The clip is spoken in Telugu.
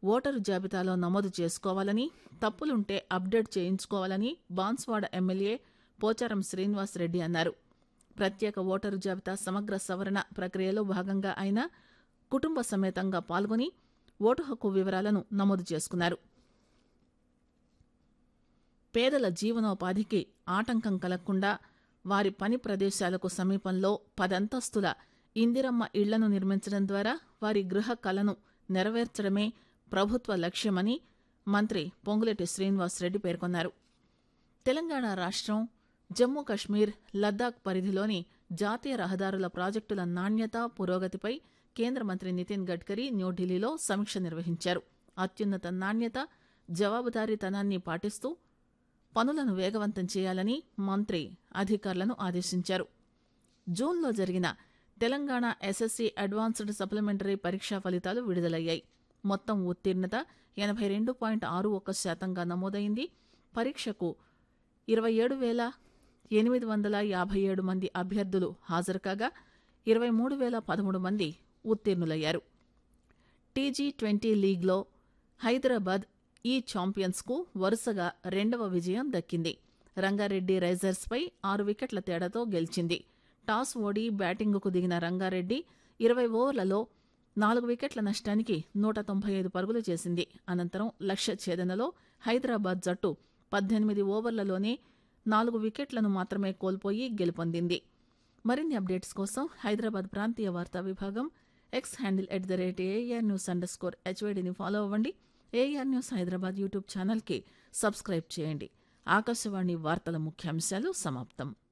ఓటరు జాబితాలో నమోదు చేసుకోవాలని తప్పులుంటే అప్డేట్ చేయించుకోవాలని బాన్స్వాడ ఎమ్మెల్యే పోచారం శ్రీనివాస్ రెడ్డి అన్నారు ప్రత్యేక ఓటరు జాబితా సమగ్ర సవరణ ప్రక్రియలో భాగంగా ఆయన కుటుంబ సమేతంగా పాల్గొని ఓటు హక్కు వివరాలను నమోదు చేసుకున్నారు పేదల జీవనోపాధికి ఆటంకం కలగకుండా వారి పని ప్రదేశాలకు సమీపంలో పదంతస్తుల ఇందిరమ్మ ఇళ్లను నిర్మించడం ద్వారా వారి గృహ కలను నెరవేర్చడమే ప్రభుత్వ లక్ష్యమని మంత్రి పొంగులేటి శ్రీనివాసరెడ్డి పేర్కొన్నారు తెలంగాణ రాష్ట్రం జమ్మూ కశ్మీర్ లద్దాఖ్ పరిధిలోని జాతీయ రహదారుల ప్రాజెక్టుల నాణ్యత పురోగతిపై కేంద్ర మంత్రి నితిన్ గడ్కరీ న్యూఢిల్లీలో సమీక్ష నిర్వహించారు అత్యున్నత నాణ్యత జవాబుదారీతనాన్ని పాటిస్తూ పనులను వేగవంతం చేయాలని మంత్రి అధికారులను ఆదేశించారు జూన్లో జరిగిన తెలంగాణ ఎస్ఎస్సీ అడ్వాన్స్డ్ సప్లిమెంటరీ పరీక్షా ఫలితాలు విడుదలయ్యాయి మొత్తం ఉత్తీర్ణత ఎనభై రెండు పాయింట్ ఆరు ఒక్క శాతంగా నమోదైంది పరీక్షకు ఇరవై ఏడు వేల ఎనిమిది వందల యాభై ఏడు మంది అభ్యర్థులు హాజరు కాగా ఇరవై మూడు వేల పదమూడు మంది ఉత్తీర్ణులయ్యారు టీజీ ట్వంటీ లీగ్లో హైదరాబాద్ ఈ ఛాంపియన్స్కు వరుసగా రెండవ విజయం దక్కింది రంగారెడ్డి రైజర్స్పై ఆరు వికెట్ల తేడాతో గెలిచింది టాస్ ఓడి బ్యాటింగుకు దిగిన రంగారెడ్డి ఇరవై ఓవర్లలో నాలుగు వికెట్ల నష్టానికి నూట తొంభై ఐదు పరుగులు చేసింది అనంతరం లక్ష్య ఛేదనలో హైదరాబాద్ జట్టు పద్దెనిమిది ఓవర్లలోనే నాలుగు వికెట్లను మాత్రమే కోల్పోయి గెలుపొందింది మరిన్ని అప్డేట్స్ కోసం హైదరాబాద్ ప్రాంతీయ వార్తా విభాగం X handle at the rate AIR news under score హెచ్వైడిని ఫాలో అవ్వండి ఏఆర్ న్యూస్ హైదరాబాద్ యూట్యూబ్ ఛానల్కి సబ్స్క్రైబ్ చేయండి ఆకాశవాణి వార్తల ముఖ్యాంశాలు సమాప్తం